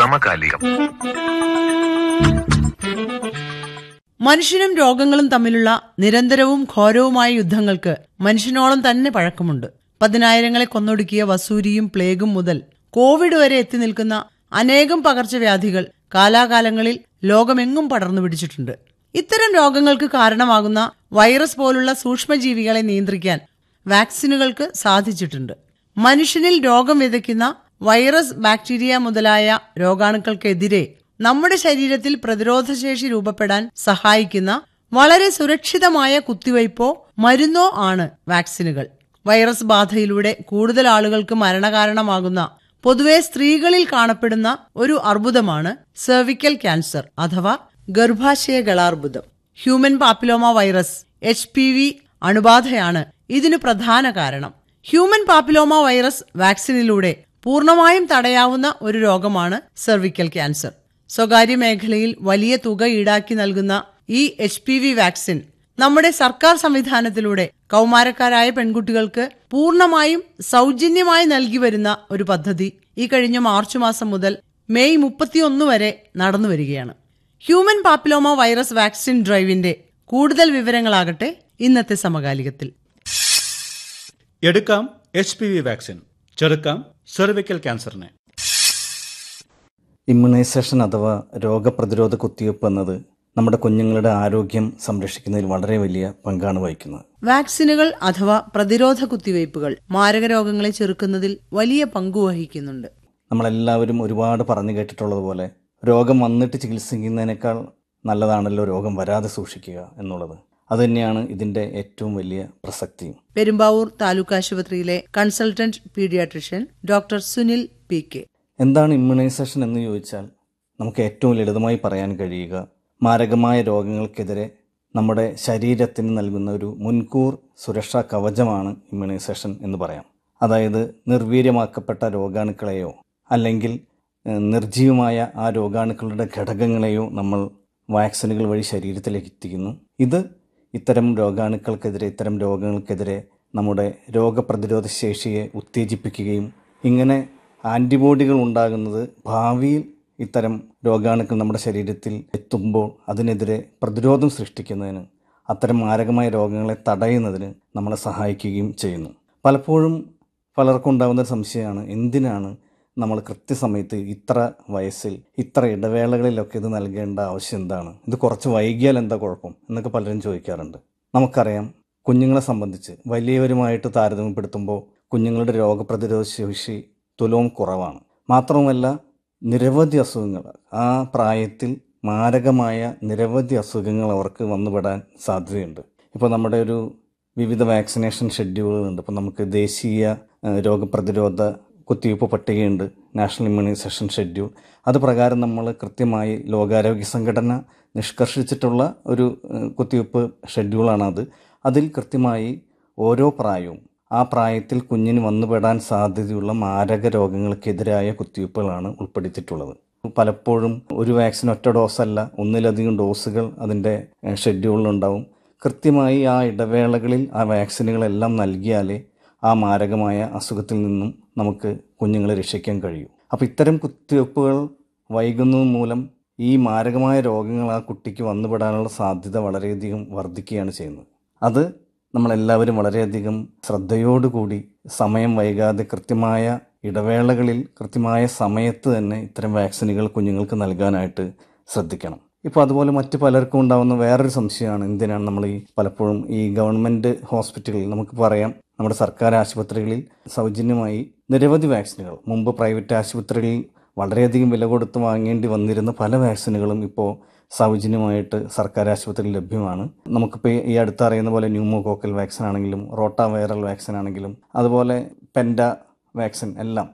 സമകാലികം മനുഷ്യനും രോഗങ്ങളും തമ്മിലുള്ള നിരന്തരവും ഘോരവുമായ യുദ്ധങ്ങൾക്ക് മനുഷ്യനോളം തന്നെ പഴക്കമുണ്ട് പതിനായിരങ്ങളെ കൊന്നൊടുക്കിയ വസൂരിയും പ്ലേഗും മുതൽ കോവിഡ് വരെ എത്തി നിൽക്കുന്ന അനേകം പകർച്ചവ്യാധികൾ കാലാകാലങ്ങളിൽ ലോകമെങ്ങും പടർന്നു പിടിച്ചിട്ടുണ്ട് ഇത്തരം രോഗങ്ങൾക്ക് കാരണമാകുന്ന വൈറസ് പോലുള്ള സൂക്ഷ്മജീവികളെ നിയന്ത്രിക്കാൻ വാക്സിനുകൾക്ക് സാധിച്ചിട്ടുണ്ട് മനുഷ്യനിൽ രോഗം വിതയ്ക്കുന്ന വൈറസ് ബാക്ടീരിയ മുതലായ രോഗാണുക്കൾക്കെതിരെ നമ്മുടെ ശരീരത്തിൽ പ്രതിരോധശേഷി രൂപപ്പെടാൻ സഹായിക്കുന്ന വളരെ സുരക്ഷിതമായ കുത്തിവയ്പോ മരുന്നോ ആണ് വാക്സിനുകൾ വൈറസ് ബാധയിലൂടെ കൂടുതൽ ആളുകൾക്ക് മരണകാരണമാകുന്ന പൊതുവെ സ്ത്രീകളിൽ കാണപ്പെടുന്ന ഒരു അർബുദമാണ് സെർവിക്കൽ ക്യാൻസർ അഥവാ ഗർഭാശയ ഗളാർബുദം human papilloma virus H P V അണുബാധയാണ് ഇതിനു പ്രധാന കാരണം ഹ്യൂമൻ പാപ്പിലോമ വൈറസ് വാക്സിനിലൂടെ പൂർണ്ണമായും തടയാവുന്ന ഒരു രോഗമാണ് സെർവിക്കൽ ക്യാൻസർ സ്വകാര്യ മേഖലയിൽ വലിയ തുക ഈടാക്കി നൽകുന്ന ഈ എച്ച് പി വി വാക്സിൻ നമ്മുടെ സർക്കാർ സംവിധാനത്തിലൂടെ കൗമാരക്കാരായ പെൺകുട്ടികൾക്ക് പൂർണ്ണമായും സൗജന്യമായി നൽകി വരുന്ന ഒരു പദ്ധതി ഈ കഴിഞ്ഞ മാർച്ച് മാസം മുതൽ മെയ് മുപ്പത്തിയൊന്ന് വരെ നടന്നു വരികയാണ് ഹ്യൂമൻ പാപ്പിലോമ വൈറസ് വാക്സിൻ ഡ്രൈവിന്റെ കൂടുതൽ വിവരങ്ങളാകട്ടെ ഇന്നത്തെ സമകാലികത്തിൽ എടുക്കാം എച്ച് പി വി വാക്സിൻ ചെറുക്കാം സെർവിക്കൽ ക്യാൻസറിനെ ഇമ്മ്യൂണൈസേഷൻ അഥവാ രോഗപ്രതിരോധ കുത്തിവയ്പ്പ് എന്നത് നമ്മുടെ കുഞ്ഞുങ്ങളുടെ ആരോഗ്യം സംരക്ഷിക്കുന്നതിൽ വളരെ വലിയ പങ്കാണ് വഹിക്കുന്നത് വാക്സിനുകൾ അഥവാ പ്രതിരോധ കുത്തിവയ്പ്പുകൾ മാരക രോഗങ്ങളെ ചെറുക്കുന്നതിൽ വലിയ പങ്കുവഹിക്കുന്നുണ്ട് നമ്മളെല്ലാവരും ഒരുപാട് പറഞ്ഞു കേട്ടിട്ടുള്ളതുപോലെ രോഗം വന്നിട്ട് ചികിത്സിക്കുന്നതിനേക്കാൾ നല്ലതാണല്ലോ രോഗം വരാതെ സൂക്ഷിക്കുക എന്നുള്ളത് അതുതന്നെയാണ് ഇതിൻ്റെ ഏറ്റവും വലിയ പ്രസക്തിയും പെരുമ്പാവൂർ താലൂക്ക് ആശുപത്രിയിലെ consultant paediatrician doctor Sunil P K എന്താണ് ഇമ്മ്യൂണൈസേഷൻ എന്ന് ചോദിച്ചാൽ നമുക്ക് ഏറ്റവും ലളിതമായി പറയാൻ കഴിയുക മാരകമായ രോഗങ്ങൾക്കെതിരെ നമ്മുടെ ശരീരത്തിന് നൽകുന്ന ഒരു മുൻകൂർ സുരക്ഷാ കവചമാണ് ഇമ്മ്യൂണൈസേഷൻ എന്ന് പറയാം അതായത് നിർവീര്യമാക്കപ്പെട്ട രോഗാണുക്കളെയോ അല്ലെങ്കിൽ ഏഹ്, നിർജ്ജീവമായ ആ രോഗാണുക്കളുടെ ഘടകങ്ങളെയോ നമ്മൾ വാക്സിനുകൾ വഴി ശരീരത്തിലേക്ക് എത്തിക്കുന്നു ഇത് ഇത്തരം രോഗാണുക്കൾക്കെതിരെ ഇത്തരം രോഗങ്ങൾക്കെതിരെ നമ്മുടെ രോഗപ്രതിരോധ ശേഷിയെ ഉത്തേജിപ്പിക്കുകയും ഇങ്ങനെ ആൻറ്റിബോഡികൾ ഉണ്ടാകുന്നത് ഭാവിയിൽ ഇത്തരം രോഗാണുക്കൾ നമ്മുടെ ശരീരത്തിൽ എത്തുമ്പോൾ അതിനെതിരെ പ്രതിരോധം സൃഷ്ടിക്കുന്നതിന് അത്തരം മാരകമായ രോഗങ്ങളെ തടയുന്നതിന് നമ്മളെ സഹായിക്കുകയും ചെയ്യുന്നു പലപ്പോഴും പലർക്കും ഉണ്ടാകുന്ന ഒരു സംശയമാണ് എന്തിനാണ് നമ്മൾ കൃത്യസമയത്ത് ഇത്ര വയസ്സിൽ ഇത്ര ഇടവേളകളിലൊക്കെ ഇത് നൽകേണ്ട ആവശ്യം എന്താണ് ഇത് കുറച്ച് വൈകിയാൽ എന്താ കുഴപ്പം എന്നൊക്കെ പലരും ചോദിക്കാറുണ്ട് നമുക്കറിയാം കുഞ്ഞുങ്ങളെ സംബന്ധിച്ച് വലിയവരുമായിട്ട് താരതമ്യപ്പെടുത്തുമ്പോൾ കുഞ്ഞുങ്ങളുടെ രോഗപ്രതിരോധ ശേഷി തുലവും കുറവാണ് മാത്രവുമല്ല നിരവധി അസുഖങ്ങൾ ആ പ്രായത്തിൽ മാരകമായ നിരവധി അസുഖങ്ങൾ അവർക്ക് വന്നുപെടാൻ സാധ്യതയുണ്ട് ഇപ്പോൾ നമ്മുടെ ഒരു വിവിധ വാക്സിനേഷൻ ഷെഡ്യൂളുകളുണ്ട് ഇപ്പോൾ നമുക്ക് ദേശീയ ഏഹ്, രോഗപ്രതിരോധ കുത്തിവയ്പ്പ് പട്ടികയുണ്ട് നാഷണൽ ഇമ്മ്യൂണൈസേഷൻ ഷെഡ്യൂൾ അത് പ്രകാരം നമ്മൾ കൃത്യമായി ലോകാരോഗ്യ സംഘടന നിഷ്കർഷിച്ചിട്ടുള്ള ഒരു ഏഹ്, കുത്തിവയ്പ്പ് ഷെഡ്യൂളാണ് അത് അതിൽ കൃത്യമായി ഓരോ പ്രായവും ആ പ്രായത്തിൽ കുഞ്ഞിന് വന്നുപെടാൻ സാധ്യതയുള്ള മാരക രോഗങ്ങൾക്കെതിരായ കുത്തിവയ്പ്പുകളാണ് ഉൾപ്പെടുത്തിയിട്ടുള്ളത് പലപ്പോഴും ഒരു വാക്സിൻ ഒറ്റ ഡോസല്ല ഒന്നിലധികം ഡോസുകൾ അതിൻ്റെ ഏഹ്, ഷെഡ്യൂളിലുണ്ടാവും കൃത്യമായി ആ ഇടവേളകളിൽ ആ വാക്സിനുകളെല്ലാം നൽകിയാലേ ആ മാരകമായ അസുഖത്തിൽ നിന്നും നമുക്ക് കുഞ്ഞുങ്ങളെ രക്ഷിക്കാൻ കഴിയൂ അപ്പോൾ ഇത്തരം കുത്തിവയ്പ്പുകൾ വൈകുന്നത് മൂലം ഈ മാരകമായ രോഗങ്ങൾ ആ കുട്ടിക്ക് വന്നുപെടാനുള്ള സാധ്യത വളരെയധികം വർദ്ധിക്കുകയാണ് ചെയ്യുന്നത് അത് നമ്മളെല്ലാവരും വളരെയധികം ശ്രദ്ധയോടുകൂടി സമയം വൈകാതെ കൃത്യമായ ഇടവേളകളിൽ കൃത്യമായ സമയത്ത് തന്നെ ഇത്തരം വാക്സിനുകൾ കുഞ്ഞുങ്ങൾക്ക് നൽകാനായിട്ട് ശ്രദ്ധിക്കണം ഇപ്പോൾ അതുപോലെ മറ്റ് പലർക്കും ഉണ്ടാകുന്ന വേറൊരു സംശയമാണ് എന്തിനാണ് നമ്മൾ ഈ പലപ്പോഴും ഈ ഗവൺമെൻറ് ഹോസ്പിറ്റലുകളിൽ നമുക്ക് പറയാം നമ്മുടെ സർക്കാർ ആശുപത്രികളിൽ സൗജന്യമായി നിരവധി വാക്സിനുകൾ മുമ്പ് പ്രൈവറ്റ് ആശുപത്രികളിൽ വളരെയധികം വില കൊടുത്ത് വാങ്ങേണ്ടി വന്നിരുന്ന പല വാക്സിനുകളും ഇപ്പോൾ സൗജന്യമായിട്ട് സർക്കാർ ആശുപത്രിയിൽ ലഭ്യമാണ് നമുക്കിപ്പോൾ ഈ അടുത്ത് അറിയുന്ന പോലെ ന്യൂമോകോക്കൽ വാക്സിൻ ആണെങ്കിലും റോട്ട വൈറൽ വാക്സിൻ ആണെങ്കിലും അതുപോലെ പെൻഡ വാക്സിൻ എല്ലാം